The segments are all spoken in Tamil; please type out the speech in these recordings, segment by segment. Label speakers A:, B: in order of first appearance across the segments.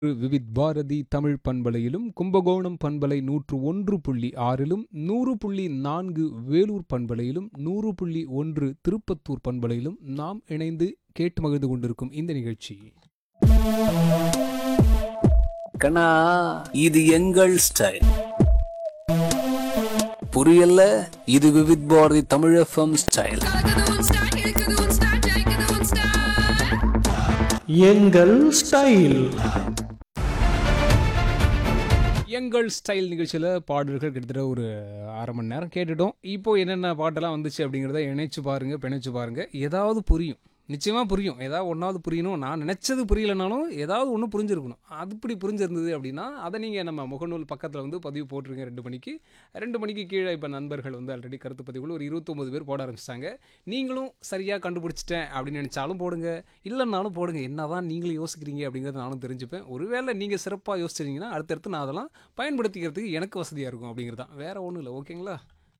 A: விவித் பாரதி தமிழ் பண்பலையிலும் கும்பகோணம் பண்பலை நூற்று ஒன்று புள்ளி ஆறிலும் நூறு புள்ளி நான்கு வேலூர் பண்பலையிலும் நூறு புள்ளி ஒன்று திருப்பத்தூர் பண்பலையிலும் நாம் இணைந்து கேட்டு மகிழ்ந்து கொண்டிருக்கும் இந்த நிகழ்ச்சி
B: கண்ணா இது எங்கள் ஸ்டைல் புரியல இது விவித் பாரதி தமிழ் எஃப்எம் ஸ்டைல்
C: கலக்குது உன் ஸ்டைல் இழுக்குது உன் ஸ்டைல் ஜெயிக்குது உன் ஸ்டைல்
D: எங்கள் ஸ்டைல்
A: எங்கள் ஸ்டைல் நிகழ்ச்சியில் பாடல்கள் கிட்டத்தட்ட ஒரு அரை மணி நேரம் கேட்டுட்டோம் இப்போ என்னென்ன பாட்டெல்லாம் வந்துச்சு அப்படிங்கிறத இணைச்சு பாருங்க பிணைச்சு பாருங்க ஏதாவது புரியும் நிச்சயமாக புரியும் ஏதாவது ஒன்றாவது புரியணும் நான் நினச்சது புரியலனாலும் ஏதாவது ஒன்று புரிஞ்சிருக்கணும் அது இப்படி புரிஞ்சிருந்தது அப்படின்னா அதை நீங்கள் நம்ம முகநூல் பக்கத்தில் வந்து பதிவு போட்டிருங்க ரெண்டு மணிக்கு ரெண்டு மணிக்கு கீழே இப்போ நண்பர்கள் வந்து ஆல்ரெடி கருத்து பதிவுகள் ஒரு இருபத்தொம்பது பேர் போட ஆரம்பிச்சிட்டாங்க நீங்களும் சரியாக கண்டுபிடிச்சிட்டேன் அப்படின்னு நினச்சாலும் போடுங்க இல்லைன்னாலும் போடுங்க என்னதான் நீங்களும் யோசிக்கிறீங்க அப்படிங்கிறத நானும் தெரிஞ்சுப்பேன் ஒருவேளை நீங்கள் சிறப்பாக யோசிச்சிருந்தீங்கன்னா அடுத்தடுத்து நான் அதெல்லாம் பயன்படுத்திக்கிறதுக்கு எனக்கு வசதியாக இருக்கும் அப்படிங்கிறது தான் வேறு ஒன்றும் இல்லை ஓகேங்களா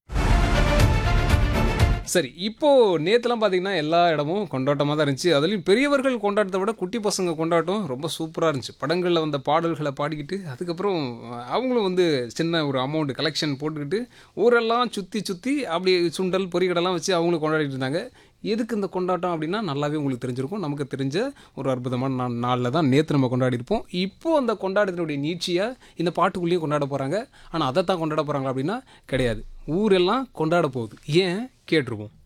A: சரி இப்போ நேற்றுலாம் பார்த்தீங்கன்னா எல்லா இடமும் கொண்டாட்டமாக தான் இருந்துச்சு அதுலேயும் பெரியவர்கள் கொண்டாட்டத்தை விட குட்டி பசங்க கொண்டாட்டம் ரொம்ப சூப்பராக இருந்துச்சு படங்களில் வந்த பாடல்களை பாடிக்கிட்டு அதுக்கப்புறம் அவங்களும் வந்து சின்ன ஒரு அமௌண்ட் கலெக்ஷன் போட்டுக்கிட்டு ஊரெல்லாம் சுற்றி சுற்றி அப்படி சுண்டல் பொரிகடெல்லாம் வச்சு அவங்களும் கொண்டாடிட்டு இருந்தாங்க எதுக்கு இந்த கொண்டாட்டம் அப்படின்னா நல்லாவே உங்களுக்கு தெரிஞ்சிருக்கும் நமக்கு தெரிஞ்ச ஒரு அற்புதமான நா நாளில் தான் நேற்று நம்ம கொண்டாடி இருப்போம் இப்போ அந்த கொண்டாட்டத்தினுடைய நீட்சியாக இந்த பாட்டுக்குள்ளேயே கொண்டாட போகிறாங்க ஆனால் அதை தான் கொண்டாட போகிறாங்களா அப்படின்னா கிடையாது ஊரெல்லாம் கொண்டாட போகுது ஏன் கேட்டிருப்போம்